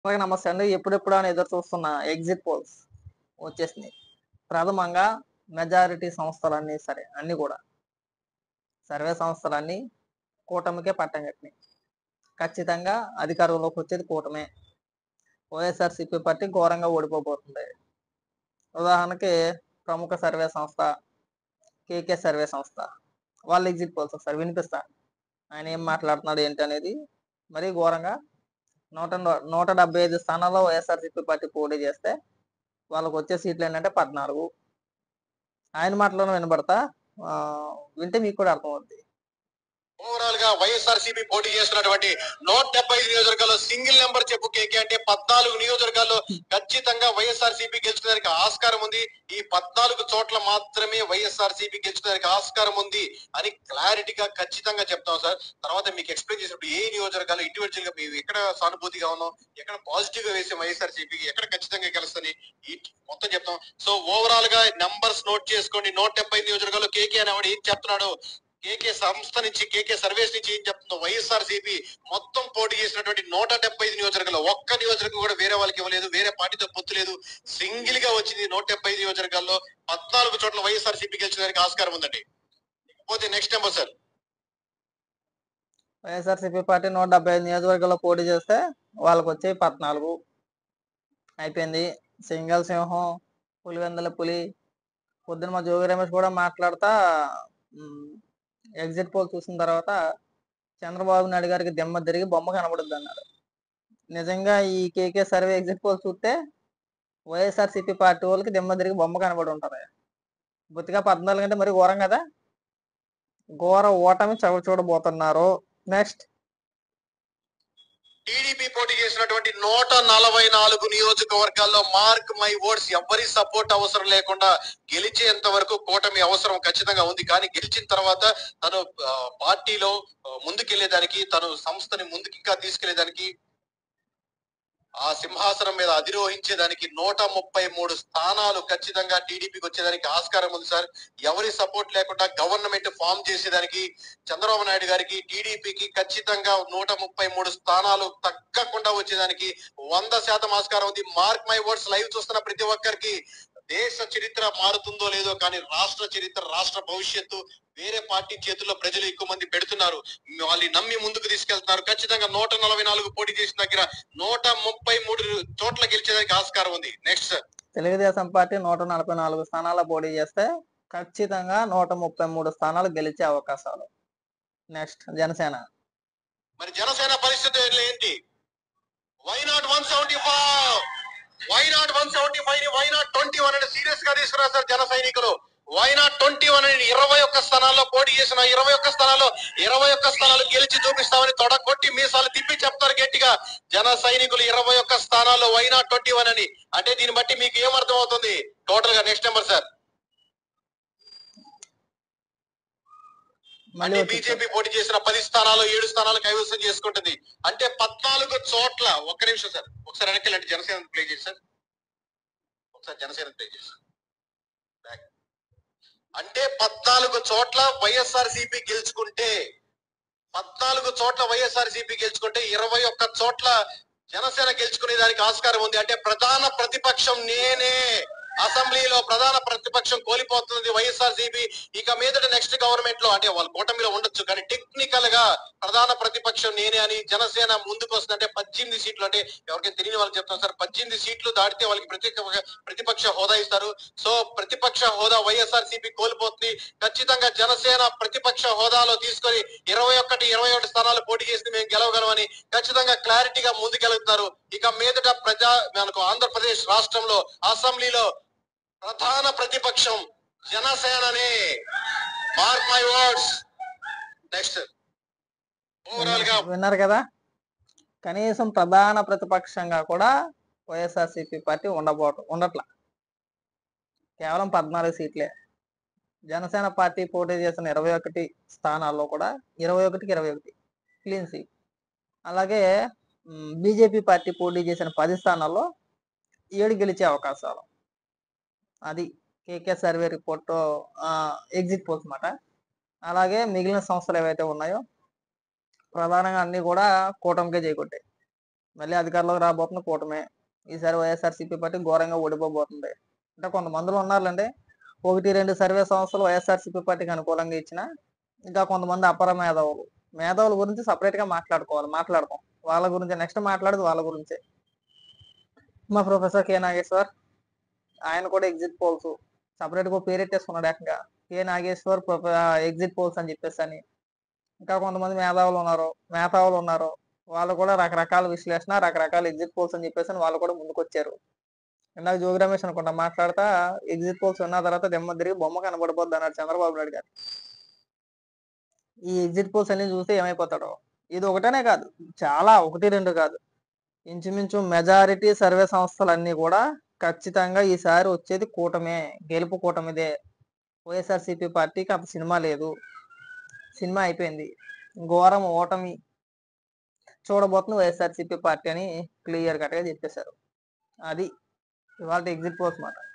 అలాగే నమస్తే అండి ఎప్పుడెప్పుడు అని ఎదురు చూస్తున్న ఎగ్జిట్ పోల్స్ వచ్చేసినాయి ప్రథమంగా మెజారిటీ సంస్థలన్నీ సరే అన్ని కూడా సర్వే సంస్థలన్నీ కూటమికే పట్టం కట్టినాయి ఖచ్చితంగా అధికారంలోకి వచ్చేది కూటమే వైఎస్ఆర్సీపీ పార్టీ ఘోరంగా ఓడిపోబోతుంది ఉదాహరణకి ప్రముఖ సర్వే సంస్థ కేకే సర్వే సంస్థ వాళ్ళ ఎగ్జిట్ పోల్స్ ఒకసారి వినిపిస్తా ఆయన ఏం మాట్లాడుతున్నాడు ఏంటి అనేది మరీ ఘోరంగా నూట నూట డెబ్బై ఐదు స్థానాల్లో వైఎస్ఆర్సీపీ పార్టీ పోటీ చేస్తే వాళ్ళకు వచ్చే సీట్లు ఏంటంటే పద్నాలుగు ఆయన మాటలోనే వినబడతా ఆ, వింటే మీకు కూడా అర్థమవుద్ది ఓవరాల్ గా వైఎస్ఆర్సీపీ పోటీ చేస్తున్నటువంటి నూట డెబ్బై ఐదు నియోజకవర్గాల్లో సింగిల్ నెంబర్ చెప్పు కేకే అంటే పద్నాలుగు నియోజకవర్గాల్లో ఖచ్చితంగా వైఎస్ఆర్సీపీ గెలుచుకోవడానికి ఆస్కారం ఉంది ఈ పద్నాలుగు చోట్ల మాత్రమే వైఎస్ఆర్సీపీ గెలుచుకోవడానికి ఆస్కారం ఉంది అని క్లారిటీగా ఖచ్చితంగా చెప్తాం సార్ తర్వాత మీకు ఎక్స్ప్లెయిన్ చేసినప్పుడు ఏ నియోజకవర్గాలు ఇండివిజువల్ గా మేము ఎక్కడ సానుభూతిగా ఉన్నాం ఎక్కడ పాజిటివ్ గా వేసే వైఎస్ఆర్సీపీకి ఎక్కడ ఖచ్చితంగా గెలుస్తుంది ఈ మొత్తం చెప్తాం సో ఓవరాల్ గా నంబర్స్ నోట్ చేసుకోండి నూట డెబ్బై ఐదు నియోజకవర్గాల్లో కేకే అనేవాడు ఏం చెప్తున్నాడు కేకే సంస్థ నుంచి కేకే సర్వేస్ నుంచి ఏం చెప్తుందో వైఎస్ఆర్ సిపి మొత్తం పోటీ చేసినటువంటి నూట డెబ్బై ఐదు నియోజకవర్గాల్లో ఒక్క నియోజకవర్గం కూడా వేరే వాళ్ళకి ఇవ్వలేదు వేరే పార్టీతో పొత్తు లేదు సింగిల్ గా వచ్చింది నూట డెబ్బై ఐదు నియోజకవర్గాల్లో పద్నాలుగు చోట్ల వైఎస్ఆర్ సిపి గెలిచడానికి ఆస్కారం ఉందండి పోతే next number sir YSRCP party నూట డెబ్బై ఐదు నియోజకవర్గాల్లో పోటీ చేస్తే వాళ్ళకి వచ్చే పద్నాలుగు అయిపోయింది సింగల్ సింహం పులివెందల పులి పొద్దున మా జోగి రమేష్ కూడా మాట్లాడుతా ఎగ్జిట్ పోల్ చూసిన తర్వాత చంద్రబాబు నాయుడు గారికి దిమ్మ తిరిగి బొమ్మ కనబడుద్ది అన్నారు నిజంగా ఈ కేకే సర్వే ఎగ్జిట్ పోల్ చూస్తే వైఎస్ఆర్సీపీ పార్టీ వాళ్ళకి దిమ్మ తిరిగి బొమ్మ కనబడి ఉంటారు బొత్తిగా పద్నాలుగు అంటే మరి ఘోరం కదా ఘోర ఓటమి చవి చూడబోతున్నారు నెక్స్ట్ టీడీపీ పోటీ చేసినటువంటి నూట నలభై నాలుగు నియోజకవర్గాల్లో మార్క్ మై ఓట్స్ ఎవరి సపోర్ట్ అవసరం లేకుండా గెలిచేంత వరకు కూటమి అవసరం ఖచ్చితంగా ఉంది కానీ గెలిచిన తర్వాత తను ఆ, పార్టీలో ఆ, ముందుకెళ్లేదానికి తను సంస్థని ముందుకు ఇంకా తీసుకెళ్లేదానికి ఆ సింహాసనం మీద అధిరోహించేదానికి నూట ముప్పై మూడు స్థానాలు ఖచ్చితంగా టీడీపీకి వచ్చేదానికి ఆస్కారం ఉంది సార్ ఎవరి సపోర్ట్ లేకుండా గవర్నమెంట్ ఫామ్ చేసేదానికి చంద్రబాబు నాయుడు గారికి టీడీపీకి ఖచ్చితంగా నూట ముప్పై మూడు స్థానాలు తగ్గకుండా వచ్చేదానికి వంద శాతం ఆస్కారం ఉంది మార్క్ మై వర్డ్స్ లైవ్ చూస్తున్న ప్రతి ఒక్కరికి దేశ చరిత్ర మారుతుందో లేదో కానీ రాష్ట్ర చరిత్ర రాష్ట్ర భవిష్యత్తు వేరే పార్టీ చేతుల్లో ప్రజలు ఎక్కువ మంది పెడుతున్నారు వాళ్ళు నమ్మి ముందుకు తీసుకెళ్తున్నారు ఖచ్చితంగా నూట నలభై నాలుగు పోటీ చేసిన దగ్గర నూట ముప్పై మూడు చోట్ల గెలిచేదానికి ఆస్కారం ఉంది నెక్స్ట్ సార్ తెలుగుదేశం పార్టీ నూట నలభై నాలుగు స్థానాల పోటీ చేస్తే ఖచ్చితంగా నూట ముప్పై మూడు స్థానాలు గెలిచే అవకాశాలు నెక్స్ట్ జనసేన మరి జనసేన పరిస్థితి ఏంటి why not one seventy five why not one seventy five why not twenty one అని సీరియస్ గా తీసుకున్నారు సార్ జన సైనికులు వై నాట్ ట్వంటీ వన్ అని ఇరవై ఒక్క స్థానాల్లో పోటీ చేసిన ఇరవై ఒక్క స్థానాల్లో ఇరవై ఒక్క స్థానాలు గెలిచి చూపిస్తామని తొడగొట్టి మీసాలు తిప్పి చెప్తారు గట్టిగా జన సైనికులు ఇరవై ఒక్క స్థానాల్లో వై నాట్ ట్వంటీ వన్ అని అంటే దీన్ని బట్టి మీకు ఏం అర్థం అవుతుంది టోటల్ గా నెక్స్ట్ నెంబర్ సార్ మళ్ళీ అంటే వచ్చి- బీజేపీ పోటీ చేసిన పది స్థానాలు ఏడు స్థానాలు కైవసం చేసుకుంటుంది అంటే పద్నాలుగు చోట్ల ఒక్క నిమిషం సార్ ఒకసారి వెనక్కి అంటే జనసేన ప్లే చేసి సార్ ఒకసారి జనసేన ప్లే చేసి Back. అంటే పద్నాలుగు చోట్ల వైఎస్ఆర్ సిపి గెలుచుకుంటే పద్నాలుగు చోట్ల వైఎస్ఆర్ సిపి గెలుచుకుంటే ఇరవై ఒక్క చోట్ల జనసేన గెలుచుకునే దానికి ఆస్కారం ఉంది అంటే ప్రధాన ప్రతిపక్షం నేనే అసెంబ్లీలో ప్రధాన ప్రతిపక్షం కోల్పోతుంది వైఎస్ఆర్ సిపి ఇక మీదట నెక్స్ట్ గవర్నమెంట్ లో అంటే వాళ్ళ కూటమిలో ఉండొచ్చు కానీ టెక్నికల్ గా ప్రధాన ప్రతిపక్షం నేనే అని జనసేన ముందుకు వస్తుంది అంటే పద్దెనిమిది సీట్లు అంటే ఎవరికైనా తెలియని వాళ్ళకి చెప్తాను సార్ పద్దెనిమిది సీట్లు దాటితే వాళ్ళకి ప్రత్యేక ప్రతిపక్ష హోదా ఇస్తారు సో ప్రతిపక్ష హోదా వైఎస్ఆర్ సిపి కోల్పోతుంది ఖచ్చితంగా జనసేన ప్రతిపక్ష హోదాలో తీసుకొని ఇరవై ఒకటి ఇరవై ఒకటి స్థానాలు పోటీ చేసి మేము గెలవగలమని ఖచ్చితంగా క్లారిటీగా ముందుకెళ్తున్నారు ఇక మీదట ప్రజా మనకు ఆంధ్రప్రదేశ్ రాష్ట్రంలో అసెంబ్లీలో ప్రధాన ప్రతిపక్షం జనసేననే mark my words next overall గా విన్నారు కదా కనీసం ప్రధాన ప్రతిపక్షంగా కూడా వైఎస్ఆర్సీపీ పార్టీ ఉండబోట ఉండట్ల కేవలం పద్నాలుగు సీట్లే జనసేన పార్టీ పోటీ చేసిన ఇరవై ఒకటి స్థానాల్లో కూడా ఇరవై ఒకటికి ఇరవై ఒకటి క్లీన్ సీట్ అలాగే బీజేపీ పార్టీ పోటీ చేసిన పది స్థానాల్లో ఏడు గెలిచే అవకాశాలు అది KK survey report exit polls మాట అలాగే మిగిలిన సంస్థలు ఏవైతే ఉన్నాయో ప్రధానంగా అన్ని కూడా కూటమికే చేకొట్టాయి మళ్ళీ అధికారంలోకి రాబోతున్న కూటమే ఈసారి వైఎస్ఆర్సీపీ పార్టీ ఘోరంగా ఓడిపోబోతుంది అంటే కొంతమందిలో ఉన్నారులండి ఒకటి రెండు సర్వే సంస్థలు వైఎస్ఆర్సీపీ పార్టీకి అనుకూలంగా ఇచ్చిన ఇంకా కొంతమంది అపర మేధావులు మేధావుల గురించి separate గా మాట్లాడుకోవాలి మాట్లాడతాం వాళ్ళ గురించి నెక్స్ట్ మాట్లాడేది వాళ్ళ గురించే మా ప్రొఫెసర్ కె నాగేశ్వర్ ఆయన కూడా ఎగ్జిట్ పోల్స్ సపరేట్గా పేరెట్టేసుకున్నాడు ఏకంగా కె నాగేశ్వర్ ఎగ్జిట్ పోల్స్ అని చెప్పేసి అని ఇంకా కొంతమంది మేధావులు ఉన్నారు మేధావులు ఉన్నారు వాళ్ళు కూడా రకరకాల విశ్లేషణ రకరకాల ఎగ్జిట్ పోల్స్ అని చెప్పేసి అని వాళ్ళు కూడా ముందుకు వచ్చారు ఇందాక జోగి రమేష్ అనుకుంటా మాట్లాడతా ఎగ్జిట్ పోల్స్ విన్న తర్వాత దెమ్మ తిరిగి బొమ్మ కనబడిపోద్ది అన్నాడు చంద్రబాబు నాయుడు గారు ఈ ఎగ్జిట్ పోల్స్ అన్ని చూస్తే ఏమైపోతాడో ఇది ఒకటేనే కాదు చాలా ఒకటి రెండు కాదు ఇంచుమించు మెజారిటీ సర్వే సంస్థలన్నీ కూడా ఖచ్చితంగా ఈసారి వచ్చేది కూటమే గెలుపు కూటమిదే వైఎస్ఆర్సీపీ పార్టీకి అంత సినిమా లేదు సినిమా అయిపోయింది ఘోరం ఓటమి చూడబోతున్న వైఎస్ఆర్సీపీ పార్టీ అని క్లియర్ కట్గా చెప్పేశారు అది ఇవాళ ఎగ్జిట్ పోల్స్ మాట